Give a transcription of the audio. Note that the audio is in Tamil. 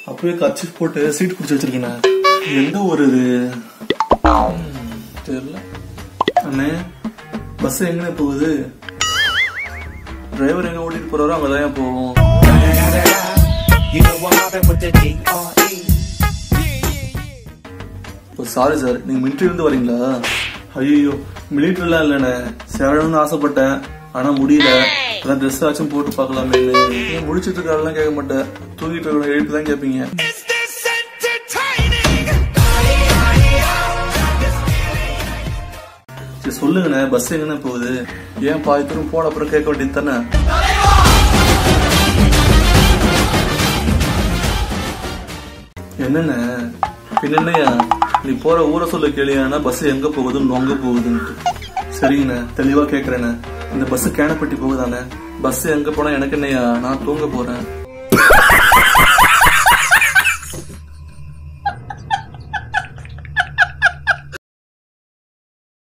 அப்பவே கர்ச்சிஃப் போட்டு சீட் குடிச்சு வச்சிருக்கேண்ணே எந்த ஊர் இது ம், தெரியல அண்ணே பஸ் எங்கண்ணே போகுது டிரைவர் எங்க ஓட்டிட்டு போறாரோ அங்கதான் ஏன் போவோம் You know I'm mobbing with the D.R.E. Sorry sir நீங்க மிலிட்டரி இருந்து வரீங்களா ஐயோ மிலிட்டரிலாம் இல்லைண்ணே சேரணும்னு ஆசைப்பட்டேன் ஆனா முடியல அதான் ட்ரெஸ் ஆச்சும் போட்டு பார்க்கலாமே முடிச்சிட்டு இருக்காருலாம் கேட்க மாட்டேன் தூங்கிட்டு இருக்க எழுப்பி தான் கேட்பீங்க Is this entertaining? சரி சொல்லுங்கண்ணே பஸ் எங்கண்ணே போகுது ஏன் பாதி தூரம் போன அப்புறம் கேட்க வேண்டியது தானே என்னண்ணே பின்ன என்னய்யா நீ போற ஊரை சொல்ல கேளியானா பஸ் எங்க போகுது நொங்க போகுதுன்ட்டு சரிங்கண்ணே தெளிவா கேக்குறேண்ணே இந்த பஸ் கேனப்பட்டி போகுதானே பஸ் எங்க போனா எனக்கு என்னய்யா நான் தூங்க போறேன்